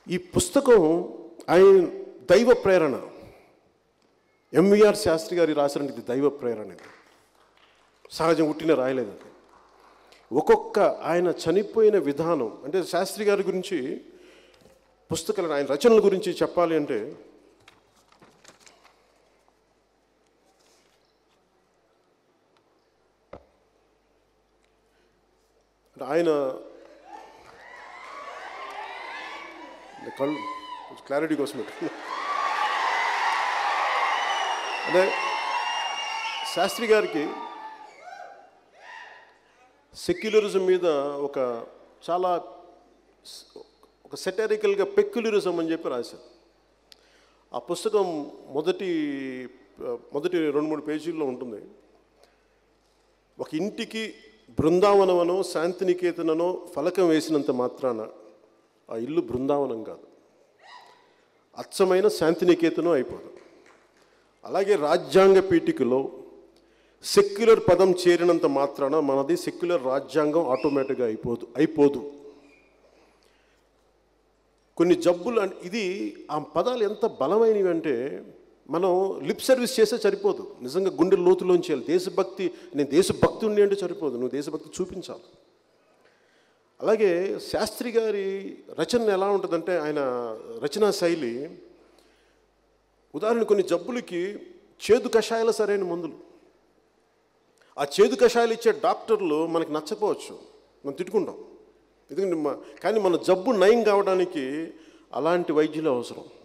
ఈ పుస్తకం ఆయన దైవ ప్రేరణ ఎంవిఆర్ శాస్త్రి గారి రాసిన ఇది దైవ ప్రేరణ ఇది సహజం పుట్టిన రాయలేదు అది ఒక్కొక్క ఆయన చనిపోయిన విధానం అంటే శాస్త్రి గారి గురించి పుస్తకాలు ఆయన రచనల గురించి చెప్పాలి అంటే ఆయన కళ్ళు కొంచెం క్లారిటీ కోసం పెట్టుకున్నా. అదే శాస్త్రి గారికి సెక్యులరిజం మీద ఒక చాలా స్- ఒక సెటారికల్గా పెక్యులరిజం అని చెప్పి రాశారు ఆ పుస్తకం మొదటి మొదటి రెండు మూడు పేజీల్లో ఉంటుంది ఒక ఇంటికి బృందావనమనో శాంతినికేతననో ఫలకం వేసినంత మాత్రాన ఆ ఇల్లు బృందావనం కాదు అచ్చమైన శాంతినికేతనం అయిపోదు అలాగే రాజ్యాంగ పీఠికలో సెక్యులర్ పదం చేరినంత మాత్రాన మనది సెక్యులర్ రాజ్యాంగం ఆటోమేటిక్గా అయిపోదు అయిపోదు కొన్ని జబ్బులు అన్- ఇది ఆ పదాలు ఎంత బలమైనవి అంటే మనం లిప్ సర్వీస్ చేస్తే సరిపోదు నిజంగా గుండె లోతులోంచి వెళ్ళి దేశభక్తి నేను దేశభక్తి ఉండి అంటే సరిపోదు నువ్వు దేశభక్తి చూపించాలి అలాగే శాస్త్రి గారి రచన ఎలా ఉంటుందంటే ఆయన రచనా శైలి ఉదాహరణ కొన్ని జబ్బులకి చేదు కషాయాలు సరైన మందులు ఆ చేదు కషాయాలు ఇచ్చే డాక్టర్లు మనకి నచ్చకపోవచ్చు మనం తిట్టుకుంటాం ఎందుకంటే మ- కానీ మన జబ్బు నయం కావడానికి అలాంటి వైద్యులు అవసరం